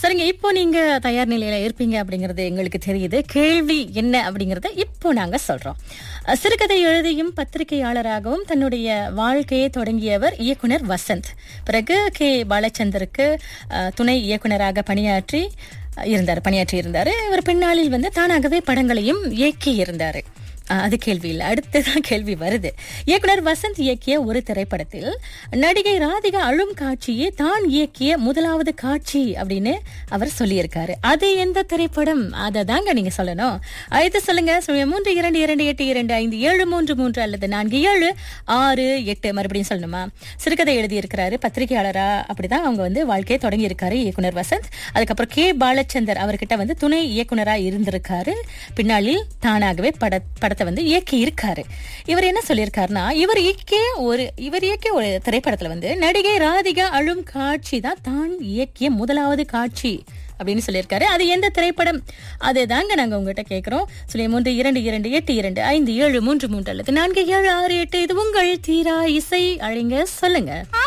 சரிங்க இப்போ நீங்க தயார் நிலையில இருப்பீங்க அப்படிங்கறது எங்களுக்கு தெரியுது கேள்வி என்ன அப்படிங்கறத இப்போ நாங்க சொல்றோம் அஹ், சிறுகதை எழுதியும் பத்திரிகையாளராகவும் தன்னுடைய வாழ்க்கையை தொடங்கியவர் இயக்குனர் வசந்த் பிறகு கே பாலச்சந்தருக்கு அஹ், துணை இயக்குனராக பணியாற்றி அஹ், இருந்தார் பணியாற்றி இருந்தாரு இவர் பின்னாளில் வந்து தானாகவே படங்களையும் இயக்கி இருந்தாரு அஹ், அது கேள்வி இல்லை அடுத்ததான் கேள்வி வருது இயக்குனர் வசந்த் இயக்கிய ஒரு திரைப்படத்தில் நடிகை ராதிகா அழும் காட்சியே தான் இயக்கிய முதலாவது காட்சி அப்படின்னு அவர் சொல்லியிருக்காரு அது எந்த திரைப்படம் அதை தாங்க நீங்க சொல்லணும் அடுத்து சொல்லுங்க சுழியம் மூன்று இரண்டு இரண்டு எட்டு இரண்டு ஐந்து ஏழு மூன்று மூன்று அல்லது நான்கு ஏழு ஆறு எட்டு மறுபடியும் சொல்லணுமா சிறுகதை எழுதியிருக்கிறாரு பத்திரிகையாளரா அப்படிதான் அவங்க வந்து வாழ்க்கையை தொடங்கி இருக்காரு இயக்குனர் வசந்த் அதுக்கப்புறம் கே பாலச்சந்தர் அவர்கிட்ட வந்து துணை இயக்குனரா இருந்திருக்காரு பின்னாளில் தானாகவே பட படத்தை வந்து இயக்கி இருக்காரு இவர் என்ன சொல்லியிருக்காருன்னா இவர் இயக்கிய ஒரு இவர் இயக்கிய ஒரு திரைப்படத்துல வந்து நடிகை ராதிகா அழும் காட்சி தான் தான் இயக்கிய முதலாவது காட்சி அப்படின்னு சொல்லியிருக்காரு அது எந்த திரைப்படம் அதுதாங்க நாங்க உங்ககிட்ட கேட்கிறோம் சொல்லி மூன்று இரண்டு இரண்டு எட்டு இரண்டு ஐந்து ஏழு மூன்று மூன்று அல்லது நான்கு ஏழு ஆறு எட்டு இது உங்கள் தீரா இசை அழிங்க சொல்லுங்க